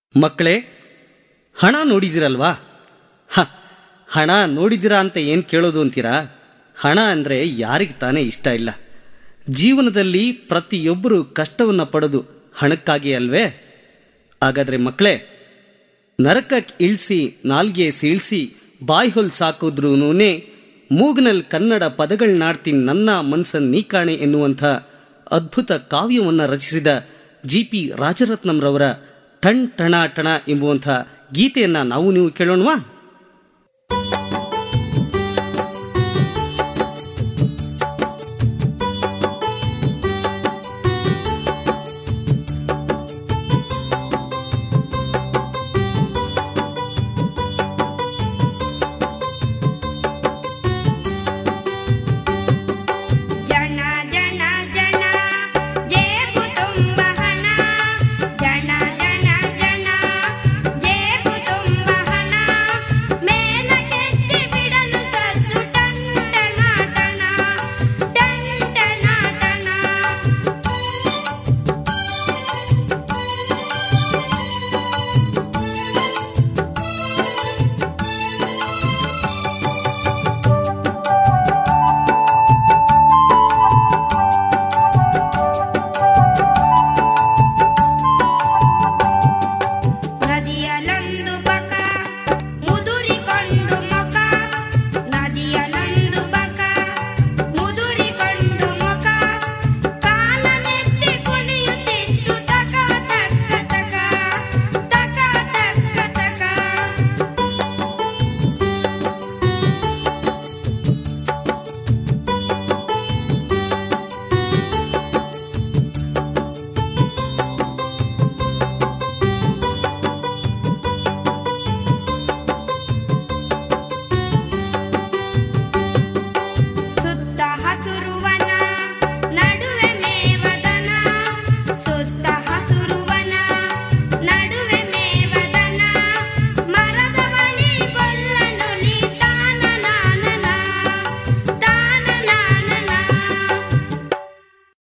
ಮಕ್ಕಳೇ ಹಣ ನೋಡಿದಿರಲ್ವಾ ಹ ಹಣ ನೋಡಿದಿರಾ ಅಂತ ಏನು ಕೇಳೋದು ಅಂತೀರಾ ಹಣ ಅಂದರೆ ಯಾರಿಗೆ ತಾನೇ ಇಷ್ಟ ಇಲ್ಲ ಜೀವನದಲ್ಲಿ ಪ್ರತಿಯೊಬ್ಬರು ಕಷ್ಟವನ್ನು ಪಡೋದು ಹಣಕ್ಕಾಗಿ ಅಲ್ವೇ ಹಾಗಾದ್ರೆ ಮಕ್ಕಳೇ ನರಕಕ್ಕೆ ಇಳಿಸಿ ನಾಲ್ಗೆ ಸೀಳ್ಸಿ ಬಾಯಿ ಹೊಲ್ ಸಾಕಿದ್ರೂನೇ ಮೂಗ್ನಲ್ಲಿ ಕನ್ನಡ ಪದಗಳನ್ನಾಡ್ತೀನಿ ನನ್ನ ಮನ್ಸನ್ ನೀ ಕಾಣೆ ಎನ್ನುವಂಥ ಅದ್ಭುತ ಕಾವ್ಯವನ್ನು ರಚಿಸಿದ ಜಿ ಪಿ ರಾಜರತ್ನಂರವರ ಟಣ್ ಟಣ ಟಣ ಎಂಬುವಂಥ ಗೀತೆಯನ್ನು ನಾವು ನೀವು ಕೇಳೋಣವಾ